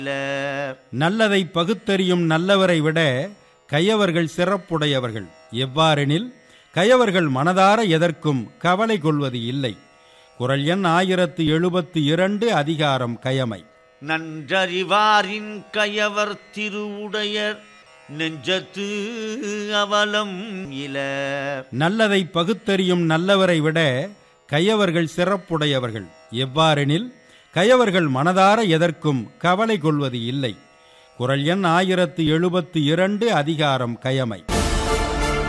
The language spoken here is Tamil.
நல்லதை பகுத்தறியும் நல்லவரை விட கயவர்கள் சிறப்புடையவர்கள் எவ்வாறெனில் கயவர்கள் மனதார எதற்கும் கவலை கொள்வது இல்லை குரல் எண் ஆயிரத்து எழுபத்து இரண்டு அதிகாரம் கயமை நன்றறிவாரின் கயவர் திருவுடையர் நெஞ்சத்து அவலம் இல நல்லதை பகுத்தறியும் நல்லவரை விட கயவர்கள் சிறப்புடையவர்கள் எவ்வாறெனில் கயவர்கள் மனதார எதற்கும் கவலை கொள்வது இல்லை குரல் எண் ஆயிரத்து எழுபத்து இரண்டு அதிகாரம் கயமை